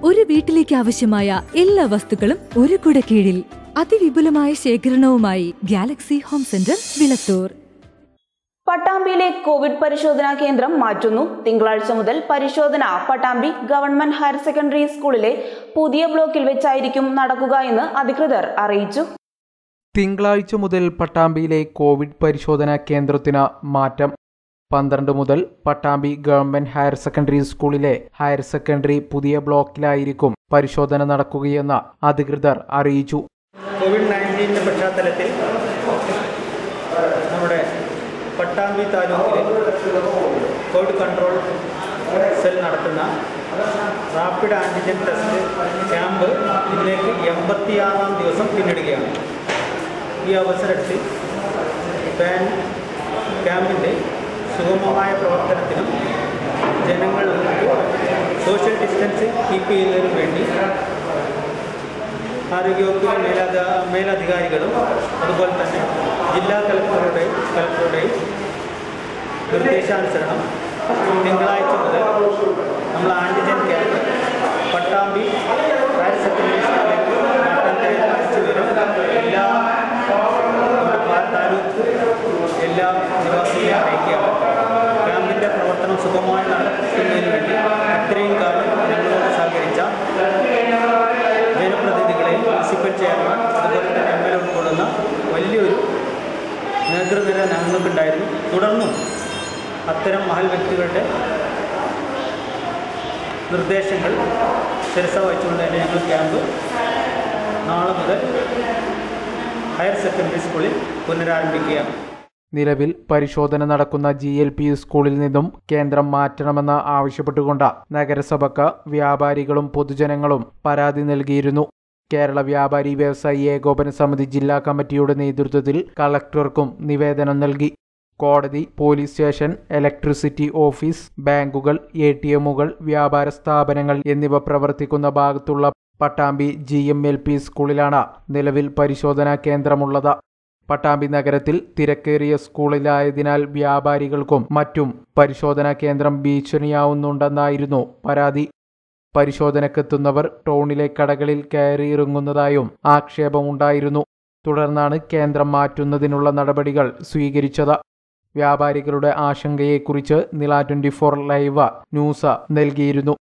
ഒരു വീട്ടിലേക്ക് ആവശ്യമായ എല്ലാ വസ്തുക്കളും ഒരു കുട കീഴിൽ അതിവിപുലമായ ശേഖരണവുമായി ഗാലക്സി ഹോം സെന്റർ വിളത്തൂർ പട്ടാമ്പിയിലെ കോവിഡ് പരിശോധനാ കേന്ദ്രം മാറ്റുന്നു തിങ്കളാഴ്ച മുതൽ പരിശോധന പട്ടാമ്പി ഗവൺമെന്റ് ഹയർ സെക്കൻഡറി സ്കൂളിലെ പുതിയ ബ്ലോക്കിൽ വെച്ചായിരിക്കും നടക്കുക എന്ന് അധികൃതർ അറിയിച്ചു തിങ്കളാഴ്ച മുതൽ പട്ടാമ്പിയിലെ കോവിഡ് പരിശോധനാ കേന്ദ്രത്തിന് മാറ്റം പന്ത്രണ്ട് മുതൽ പട്ടാമ്പി ഗവൺമെന്റ് ഹയർ സെക്കൻഡറി സ്കൂളിലെ ഹയർ സെക്കൻഡറി പുതിയ ബ്ലോക്കിലായിരിക്കും പരിശോധന നടക്കുകയെന്ന് അധികൃതർ അറിയിച്ചു കോവിഡ് നയൻറ്റീൻ്റെ പശ്ചാത്തലത്തിൽ നമ്മുടെ പട്ടാമ്പി താലൂക്കിൽ കോവിഡ് കൺട്രോൾ സെൽ നടത്തുന്ന റാപ്പിഡ് ആൻറ്റിജൻ ടെസ്റ്റ് ക്യാമ്പ് ഇതിലേക്ക് എൺപത്തിയാറാം ദിവസം പിന്നിടുകയാണ് ഈ അവസരത്തിൽ പാൻ ക്യാമ്പിൻ്റെ സുഗമമായ പ്രവർത്തനത്തിനും ജനങ്ങൾക്ക് സോഷ്യൽ ഡിസ്റ്റൻസ് കീപ്പ് ചെയ്യുന്നതിനും വേണ്ടി ആരോഗ്യവകുപ്പിലെ മേലധ മേലധികാരികളും അതുപോലെ തന്നെ ജില്ലാ കലക്ടറുടെയും കലക്ടറുടെയും നിർദ്ദേശാനുസരണം തിങ്കളാഴ്ച മുതൽ നമ്മൾ antigen camp Pattambi higher secondary സ്കൂളിലേക്ക് മാറ്റാൻ തീരുമാനിച്ചു വരും എല്ലാ നമ്മുടെ പാ- താലൂക്ക് എല്ലാ നിവാസികളെയും അറിയിക്കുകയാണ് ക്യാമ്പിൻ്റെ പ്രവർത്തനം സുഗമമായി നടത്തുന്നതിന് വേണ്ടി ഇത്രയും കാലം ഞങ്ങളോട് സഹകരിച്ച ജനപ്രതിനിധികളെയും മുനിസിപ്പൽ ചെയർമാൻ അതുപോലെ തന്നെ എം എൽ എ ഉൾക്കൊള്ളുന്ന വലിയൊരു നേതൃനിര ഞങ്ങൾക്കുണ്ടായിരുന്നു തുടർന്നും അത്തരം മഹൽ വ്യക്തികളുടെ നിർദ്ദേശങ്ങൾ ശിരസ വഹിച്ചുകൊണ്ട് തന്നെ ഞങ്ങൾ ക്യാമ്പ് നാളെ മുതൽ ഹയർ സെക്കൻഡറി സ്കൂളിൽ പുനരാരംഭിക്കുകയാണ് നിലവിൽ പരിശോധന നടക്കുന്ന ജി എൽ പി സ്കൂളിൽ നിന്നും കേന്ദ്രം മാറ്റണമെന്ന് ആവശ്യപ്പെട്ടുകൊണ്ട് നഗരസഭക്ക് വ്യാപാരികളും പൊതുജനങ്ങളും പരാതി നൽകിയിരുന്നു കേരള വ്യാപാരി വ്യവസായി ഏകോപന സമിതി ജില്ലാ കമ്മിറ്റിയുടെ നേതൃത്വത്തിൽ കളക്ടർക്കും നിവേദനം നൽകി കോടതി പോലീസ് സ്റ്റേഷൻ ഇലക്ട്രിസിറ്റി ഓഫീസ് ബാങ്കുകൾ എ ടി എമ്മുകൾ വ്യാപാര സ്ഥാപനങ്ങൾ എന്നിവ പ്രവർത്തിക്കുന്ന ഭാഗത്തുള്ള Pattambi G M L P സ്കൂളിലാണ് നിലവിൽ പരിശോധനാ കേന്ദ്രമുള്ളത് പട്ടാമ്പി നഗരത്തിൽ തിരക്കേറിയ സ്കൂളിലായതിനാൽ വ്യാപാരികൾക്കും മറ്റും പരിശോധനാ കേന്ദ്രം ഭീഷണിയാവുന്നുണ്ടെന്നായിരുന്നു പരാതി പരിശോധനക്കെത്തുന്നവർ ടൗണിലെ കടകളിൽ കയറിയിറങ്ങുന്നതായും ആക്ഷേപമുണ്ടായിരുന്നു തുടർന്നാണ് കേന്ദ്രം മാറ്റുന്നതിനുള്ള നടപടികൾ സ്വീകരിച്ചത് വ്യാപാരികളുടെ ആശങ്കയെക്കുറിച്ച് നില ട്വന്റി ഫോർ ലൈവ് ന്യൂസ് നൽകിയിരുന്നു